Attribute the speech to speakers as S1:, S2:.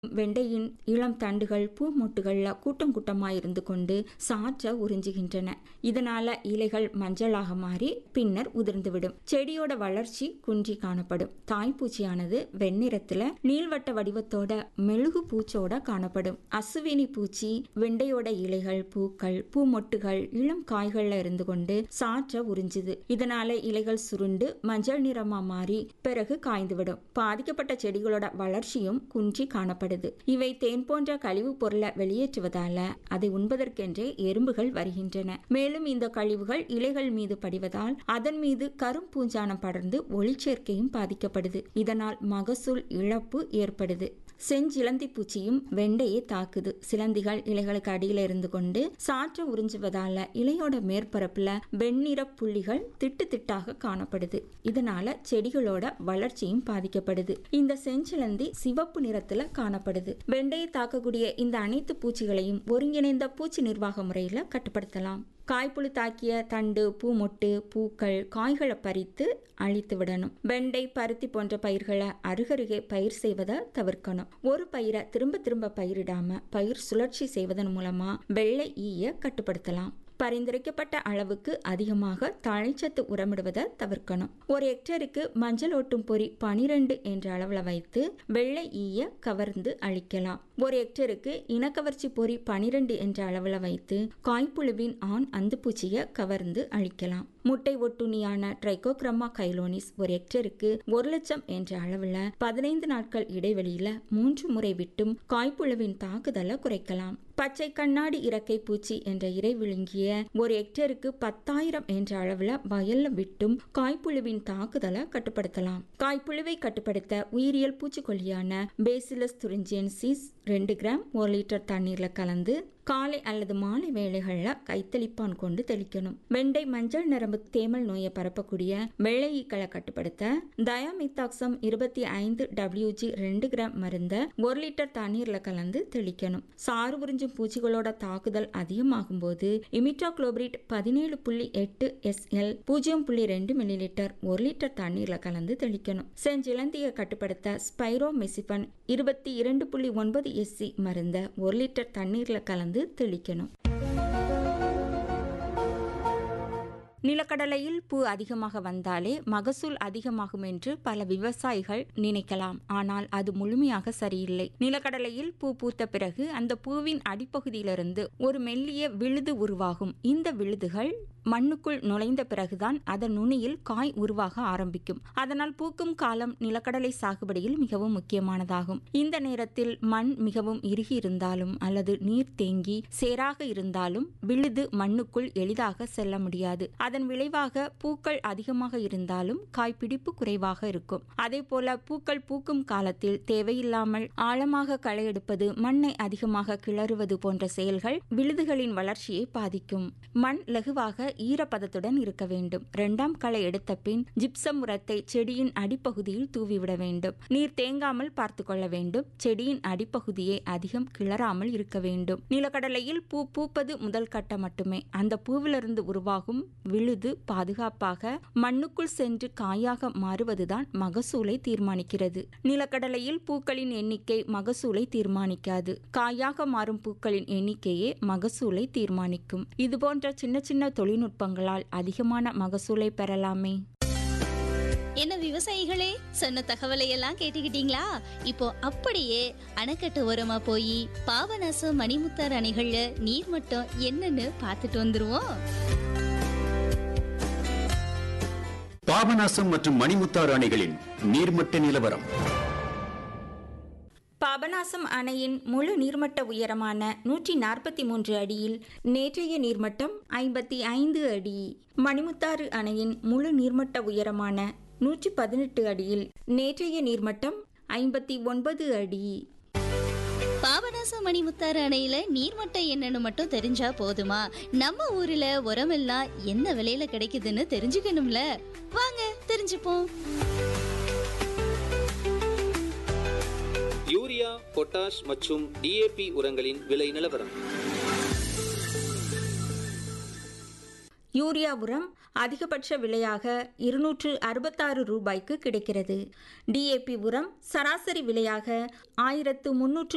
S1: வெண்டையின் இளம் தண்டுகள் பூ மொட்டுகள்ல கூட்டம் கூட்டமாய் இருந்து கொண்டு சாற்ற உறிஞ்சுகின்றன இதனால இலைகள் மஞ்சளாக மாறி பின்னர் உதிர்ந்துவிடும் செடியோட வளர்ச்சி குன்றி காணப்படும் தாய்ப்பூச்சியானது வெண்ணிறத்துல நீள்வட்ட வடிவத்தோட மெழுகு பூச்சோட காணப்படும் அசுவினி பூச்சி வெண்டையோட இலைகள் பூக்கள் பூ மொட்டுகள் இளம் காய்கள்ல இருந்து கொண்டு சாற்ற உறிஞ்சுது இதனால இலைகள் சுருண்டு மஞ்சள் நிறமா மாறி பிறகு காய்ந்துவிடும் பாதிக்கப்பட்ட செடிகளோட வளர்ச்சியும் குன்றி காணப்படுது இவை தேன் போன்ற கழிவுப் பொருளை வெளியேற்றுவதால அதை உண்பதற்கென்றே எறும்புகள் வருகின்றன மேலும் இந்த கழிவுகள் இலைகள் மீது படிவதால் அதன் மீது கரும்பூஞ்சானம் படர்ந்து ஒளிச்சேர்க்கையும் பாதிக்கப்படுது இதனால் மகசூல் இழப்பு ஏற்படுது செஞ்சிலந்தி பூச்சியும் வெண்டையை தாக்குது சிலந்திகள் இலைகளுக்கு அடியில இருந்து கொண்டு சாற்ற உறிஞ்சுவதால இலையோட மேற்பரப்புல வெண்ணிற புள்ளிகள் திட்டு திட்டாக காணப்படுது இதனால செடிகளோட வளர்ச்சியும் பாதிக்கப்படுது இந்த செஞ்சிலந்தி சிவப்பு நிறத்துல காணப்படுது வெண்டையை தாக்கக்கூடிய இந்த அனைத்து பூச்சிகளையும் ஒருங்கிணைந்த பூச்சி நிர்வாக முறையில கட்டுப்படுத்தலாம் காய்ப்புழு தாக்கிய தண்டு பூ மொட்டு பூக்கள் காய்களை பறித்து அழித்து விடணும் வெண்டை பருத்தி போன்ற பயிர்களை அருகருகே பயிர் செய்வதை தவிர்க்கணும் ஒரு பயிரை திரும்ப திரும்ப பயிரிடாம பயிர் சுழற்சி செய்வதன் மூலமா வெள்ளை ஈய கட்டுப்படுத்தலாம் பரிந்துரைக்கப்பட்ட அளவுக்கு அதிகமாக தழைச்சத்து உரமிடுவதை தவிர்க்கணும் ஒரு ஹெக்டருக்கு மஞ்சள் ஓட்டும் பொறி பனிரெண்டு என்ற அளவில் வைத்து வெள்ளை ஈய கவர்ந்து அழிக்கலாம் ஒரு ஹெக்டருக்கு இனக்கவர்ச்சி பொறி பனிரெண்டு என்ற அளவில் வைத்து காய்ப்புழுவின் ஆண் அந்துப்பூச்சியை கவர்ந்து அழிக்கலாம் முட்டை ஒட்டுணியான ட்ரைகோக்ரமா கைலோனிஸ் ஒரு ஹெக்டருக்கு ஒரு லட்சம் என்ற அளவில் பதினைந்து நாட்கள் இடைவெளியில மூன்று முறை விட்டும் காய்ப்புழுவின் தாக்குதலை குறைக்கலாம் பச்சை கண்ணாடி இறக்கை பூச்சி என்ற இறை விழுங்கிய ஒரு ஹெக்டருக்கு பத்தாயிரம் என்ற அளவில் வயல்ல விட்டும் காய்ப்புழுவின் தாக்குதலை கட்டுப்படுத்தலாம் காய்ப்புழுவை கட்டுப்படுத்த உயிரியல் பூச்சிக்கொல்லியான பேசிலஸ் துரிஞ்சியன்சிஸ் ரெண்டு கிராம் ஒரு லிட்டர் தண்ணீர்ல கலந்து காலை அல்லது மாலை வேளைகளில் கைத்தளிப்பான் கொண்டு தெளிக்கணும் வெண்டை மஞ்சள் நரம்பு தேமல் நோயை பரப்பக்கூடிய வெள்ளை ஈக்களை கட்டுப்படுத்த தயாமித்தாக்சம் இருபத்தி ஐந்து டபிள்யூஜி ரெண்டு கிராம் மருந்த ஒரு லிட்டர் தண்ணீர்ல கலந்து தெளிக்கணும் சாறு உறிஞ்சும் பூச்சிகளோட தாக்குதல் அதிகமாகும் போது இமிட்டாக்ளோபிரிட் பதினேழு புள்ளி எட்டு எஸ்எல் பூஜ்ஜியம் புள்ளி ரெண்டு மில்லி லிட்டர் ஒரு லிட்டர் தண்ணீர்ல கலந்து தெளிக்கணும் செஞ்சிலந்தியை கட்டுப்படுத்த ஸ்பைரோமெசிபன் இருபத்தி இரண்டு புள்ளி ஒன்பது எஸ்சி மருந்த ஒரு லிட்டர் தண்ணீர்ல கலந்து தெளிக்கணும் நிலக்கடலையில் பூ அதிகமாக வந்தாலே மகசூல் அதிகமாகும் என்று பல விவசாயிகள் நினைக்கலாம் ஆனால் அது முழுமையாக சரியில்லை நிலக்கடலையில் பூ பூத்த பிறகு அந்த பூவின் அடிப்பகுதியிலிருந்து ஒரு மெல்லிய விழுது உருவாகும் இந்த விழுதுகள் மண்ணுக்குள் நுழைந்த பிறகுதான் அதன் நுனியில் காய் உருவாக ஆரம்பிக்கும் அதனால் பூக்கும் காலம் நிலக்கடலை சாகுபடியில் மிகவும் முக்கியமானதாகும் இந்த நேரத்தில் மண் மிகவும் இறுகி இருந்தாலும் அல்லது நீர் தேங்கி சேராக இருந்தாலும் விழுது மண்ணுக்குள் எளிதாக செல்ல முடியாது அதன் விளைவாக பூக்கள் அதிகமாக இருந்தாலும் காய்பிடிப்பு குறைவாக இருக்கும் அதே போல பூக்கள் பூக்கும் காலத்தில் தேவையில்லாமல் ஆழமாக களை எடுப்பது மண்ணை அதிகமாக கிளறுவது போன்ற செயல்கள் விழுதுகளின் வளர்ச்சியை பாதிக்கும் மண் லகுவாக ஈரப்பதத்துடன் இருக்க வேண்டும் இரண்டாம் களை எடுத்த பின் ஜிப்சம் உரத்தை செடியின் அடிப்பகுதியில் தூவிவிட வேண்டும் நீர் தேங்காமல் பார்த்து கொள்ள வேண்டும் செடியின் அடிப்பகுதியை அதிகம் கிளறாமல் இருக்க வேண்டும் நிலக்கடலையில் பூ பூப்பது முதல் கட்டம் மட்டுமே அந்த பூவிலிருந்து உருவாகும் விழுது பாதுகாப்பாக மண்ணுக்குள் சென்று காயாக மாறுவதுதான் மகசூலை தீர்மானிக்கிறது நிலக்கடலையில் பூக்களின் எண்ணிக்கை மகசூலை தீர்மானிக்காது காயாக மாறும் பூக்களின் எண்ணிக்கையே மகசூலை தீர்மானிக்கும் இதுபோன்ற சின்ன சின்ன தொழில்நுட்பங்களால் அதிகமான மகசூலை பெறலாமே
S2: என்ன விவசாயிகளே சொன்ன தகவலை எல்லாம் கேட்டுக்கிட்டீங்களா இப்போ அப்படியே அணைக்கட்டு ஓரமா போய் பாபநாசம் மணிமுத்தார் அணைகள்ல நீர் மட்டம் என்னன்னு பார்த்துட்டு வந்துருவோம்
S3: பாபநாசம் மற்றும் மணிமுத்தாறு அணைகளின் நீர்மட்ட நிலவரம்
S1: பாபநாசம் அணையின் முழு நீர்மட்ட உயரமான நூற்றி நாற்பத்தி மூன்று அடியில் நேற்றைய நீர்மட்டம் ஐம்பத்தி ஐந்து அடி மணிமுத்தாறு அணையின் முழு நீர்மட்ட உயரமான நூற்றி பதினெட்டு அடியில் நேற்றைய நீர்மட்டம் ஐம்பத்தி ஒன்பது அடி
S2: பாபநாசம் மணிமுத்தாறு அணையில நீர்மட்டம் என்னன்னு மட்டும் தெரிஞ்சா போதுமா நம்ம ஊர்ல உரமெல்லாம் என்ன விலையில கிடைக்குதுன்னு தெரிஞ்சுக்கணும்ல வாங்க தெரிஞ்சுப்போம்
S4: யூரியா பொட்டாஷ் மற்றும் டிஏபி உரங்களின் விலை நிலவரம்
S1: யூரியா உரம் அதிகபட்ச விலையாக இருநூற்று அறுபத்தாறு ரூபாய்க்கு கிடைக்கிறது டிஏபி உரம் சராசரி விலையாக ஆயிரத்து முன்னூற்று